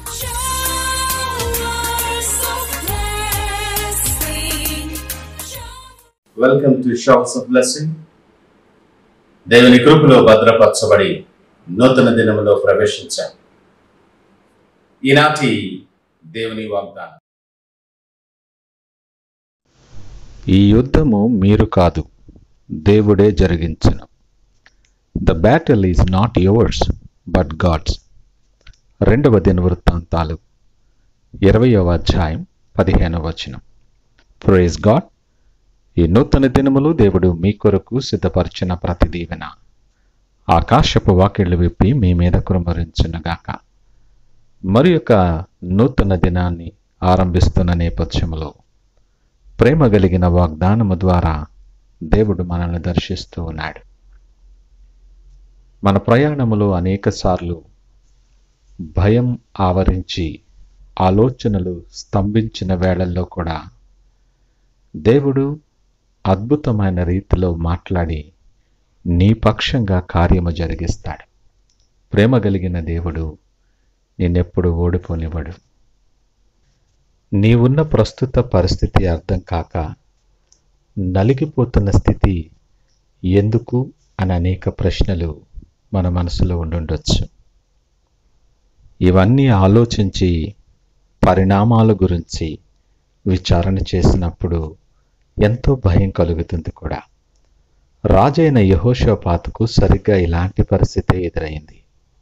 Showers of blessing. Welcome to showers of blessing దేవుని కృపలో భద్రపరచబడి నూతన దినములో ప్రవేశించాం ఈనాటి దేవుని వాగ్దానం ఈ యుద్ధము మీరు కాదు దేవుడే జరిగించును the battle is not yours but God's రెండవ దినవృత్తాంతాలు ఇరవయవ అధ్యాయం పదిహేనవ వచనం ప్రైజ్ గాడ్ ఈ నూతన దినములు దేవుడు మీ కొరకు సిద్ధపరిచిన ప్రతి దీవెన ఆకాశపు వాకిళ్ళు విప్పి మీ మీద కురుమరించునగాక మరి యొక్క నూతన దినాన్ని ఆరంభిస్తున్న నేపథ్యంలో ప్రేమ కలిగిన వాగ్దానము ద్వారా దేవుడు మనల్ని దర్శిస్తూ ఉన్నాడు మన ప్రయాణములో అనేకసార్లు భయం ఆవరించి ఆలోచనలు స్తంభించిన వేళల్లో కూడా దేవుడు అద్భుతమైన రీతిలో మాట్లాడి నీ పక్షంగా కార్యము జరిగిస్తాడు ప్రేమ కలిగిన దేవుడు నిన్నెప్పుడు ఓడిపోనివ్వడు నీవున్న ప్రస్తుత పరిస్థితి అర్థం కాక నలిగిపోతున్న స్థితి ఎందుకు అని అనేక ప్రశ్నలు మన మనసులో ఉండుండొచ్చు ఇవన్నీ ఆలోచించి పరిణామాల గురించి విచారణ చేసినప్పుడు ఎంతో భయం కలుగుతుంది కూడా రాజైన యహోషోపాతుకు సరిగ్గా ఇలాంటి పరిస్థితి ఎదురైంది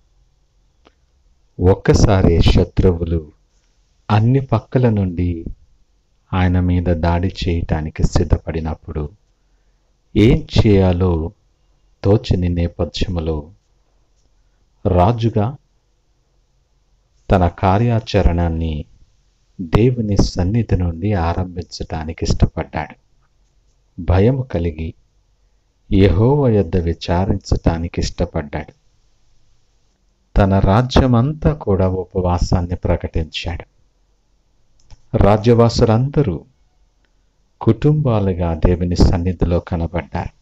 ఒక్కసారి శత్రువులు అన్ని పక్కల నుండి ఆయన మీద దాడి చేయటానికి సిద్ధపడినప్పుడు ఏం చేయాలో తోచని నేపథ్యములో రాజుగా తన కార్యాచరణాన్ని దేవుని సన్నిధి నుండి ఆరంభించటానికి ఇష్టపడ్డాడు భయం కలిగి యెహోవ యొద్ద విచారించటానికి ఇష్టపడ్డాడు తన రాజ్యమంతా కూడా ఉపవాసాన్ని ప్రకటించాడు రాజ్యవాసులందరూ కుటుంబాలుగా దేవుని సన్నిధిలో కనబడ్డారు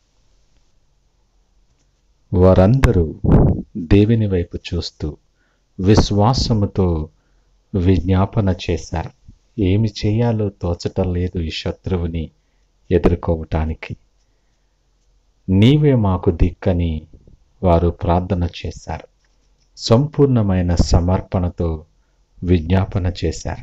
వారందరూ దేవుని వైపు చూస్తూ విశ్వాసముతో విజ్ఞాపన చేశారు ఏమి చేయాలో తోచటం లేదు ఈ శత్రువుని ఎదుర్కోవటానికి నీవే మాకు దిక్కని వారు ప్రార్థన చేశారు సంపూర్ణమైన సమర్పణతో విజ్ఞాపన చేశారు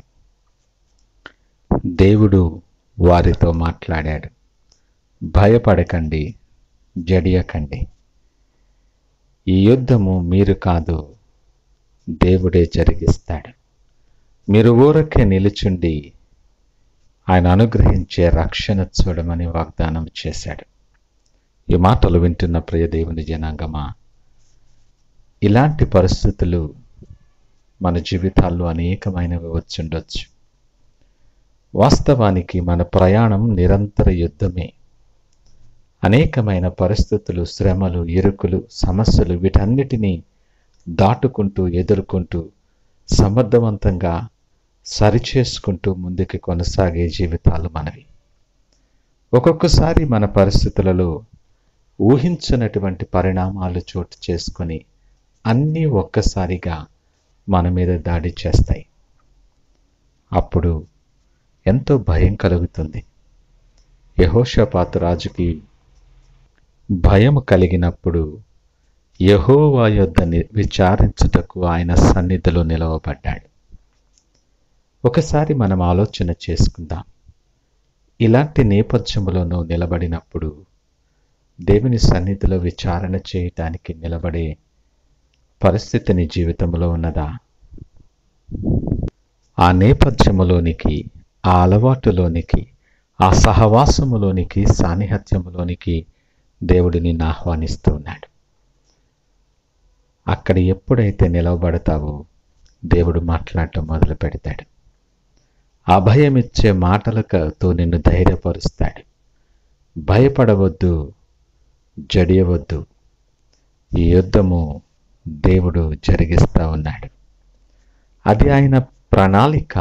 దేవుడు వారితో మాట్లాడాడు భయపడకండి జడియకండి ఈ యుద్ధము మీరు కాదు దేవుడే జరిగిస్తాడు మీరు ఊరకే నిలుచుండి ఆయన అనుగ్రహించే రక్షణ చూడమని వాగ్దానం చేశాడు ఈ మాటలు వింటున్న ప్రియ దేవుని జనాంగమా ఇలాంటి పరిస్థితులు మన జీవితాల్లో అనేకమైనవి వచ్చుండొచ్చు వాస్తవానికి మన ప్రయాణం నిరంతర యుద్ధమే అనేకమైన పరిస్థితులు శ్రమలు ఇరుకులు సమస్యలు వీటన్నిటినీ దాటుకుంటూ ఎదుర్కొంటూ సమర్థవంతంగా సరిచేసుకుంటూ ముందుకు కొనసాగే జీవితాలు మనవి ఒక్కొక్కసారి మన పరిస్థితులలో ఊహించినటువంటి పరిణామాలు చోటు చేసుకొని అన్నీ ఒక్కసారిగా మన మీద దాడి చేస్తాయి అప్పుడు ఎంతో భయం కలుగుతుంది యహోషపాతు రాజుకి భయం కలిగినప్పుడు యహోవా యొద్ద ని- విచారించుటకు ఆయన సన్నిధిలో నిలవబడ్డాడు ఒకసారి మనం ఆలోచన చేసుకుందాం ఇలాంటి నేపథ్యములోనూ నిలబడినప్పుడు దేవుని సన్నిధిలో విచారణ చేయటానికి నిలబడే పరిస్థితి నీ జీవితంలో ఉన్నదా ఆ నేపథ్యములోనికి ఆ అలవాటులోనికి ఆ సహవాసములోనికి సాన్నిహత్యములోనికి దేవుడు నిన్ను ఆహ్వానిస్తూ ఉన్నాడు అక్కడ ఎప్పుడైతే నిలవబడతావో దేవుడు మాట్లాడటం మొదలు పెడతాడు ఆ భయం ఇచ్చే మాటలతో నిన్ను ధైర్యపరుస్తాడు భయపడవద్దు జడియవద్దు ఈ యుద్ధము దేవుడు జరిగిస్తూ ఉన్నాడు అది ఆయన ప్రణాళిక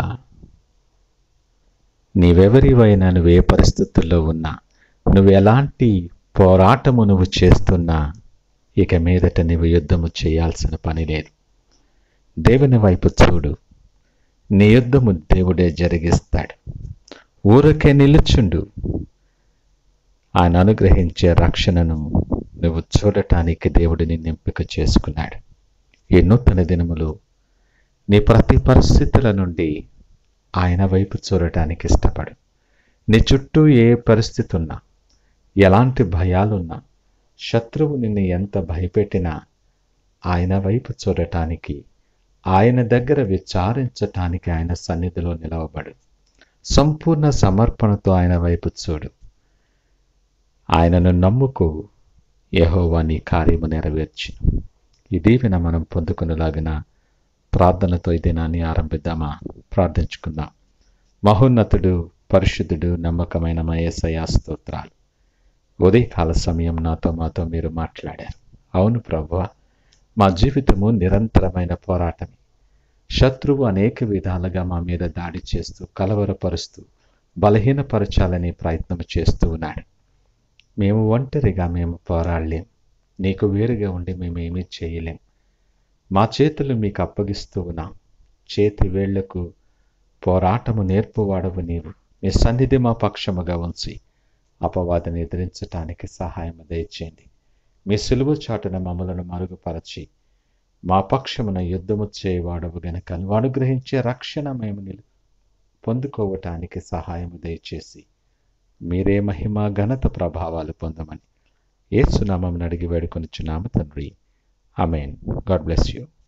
నీవెవరివైనా నువ్వు ఏ పరిస్థితుల్లో ఉన్నా నువ్వు ఎలాంటి పోరాటము నువ్వు చేస్తున్నా ఇక మీదట నువ్వు యుద్ధము చేయాల్సిన పని లేదు దేవుని వైపు చూడు నీ యుద్ధము దేవుడే జరిగిస్తాడు ఊరకే నిలుచుండు ఆయన అనుగ్రహించే రక్షణను నువ్వు చూడటానికి దేవుడు నిన్ను ఎంపిక చేసుకున్నాడు ఈ నూతన దినములు నీ ప్రతి పరిస్థితుల నుండి ఆయన వైపు చూడటానికి ఇష్టపడు నీ చుట్టూ ఏ పరిస్థితి ఉన్నా ఎలాంటి భయాలున్నా శత్రువు నిన్ను ఎంత భయపెట్టినా ఆయన వైపు చూడటానికి ఆయన దగ్గర విచారించటానికి ఆయన సన్నిధిలో నిలవబడు సంపూర్ణ సమర్పణతో ఆయన వైపు చూడు ఆయనను నమ్ముకు యెహోవా నీ కార్యము నెరవేర్చును ఈ దీవెన మనం పొందుకునేలాగిన ప్రార్థనతో ఈ దినాన్ని ఆరంభిద్దామా ప్రార్థించుకుందాం మహోన్నతుడు పరిశుద్ధుడు నమ్మకమైన మా యేసయ్య స్తోత్రాలు ఉదయకాల సమయం నాతో మాతో మీరు మాట్లాడారు అవును ప్రభువా మా జీవితము నిరంతరమైన పోరాటమే శత్రువు అనేక విధాలుగా మా మీద దాడి చేస్తూ కలవరపరుస్తూ బలహీనపరచాలని ప్రయత్నం చేస్తూ ఉన్నాడు మేము ఒంటరిగా మేము పోరాడలేం నీకు వేరుగా ఉండి మేమేమీ చేయలేం మా చేతులు మీకు అప్పగిస్తూ ఉన్నాం చేతి వేళ్లకు పోరాటము నేర్పువాడవు నీవు నీ సన్నిధి మా పక్షముగా ఉంచి అపవాదిని ఎదిరించటానికి సహాయం దయచేయండి మీ సులువు చాటున మమ్మలను మరుగుపరచి మా పక్షమున యుద్ధము చేయవాడవు గనక నువ్వు అనుగ్రహించే రక్షణ మేము నిలు పొందుకోవటానికి సహాయము దయచేసి మీరే మహిమ ఘనత ప్రభావాలు పొందమని ఏసునామం అడిగి వేడుకొనిచున్నాము తండ్రి అమేన్ గాడ్ బ్లెస్ యూ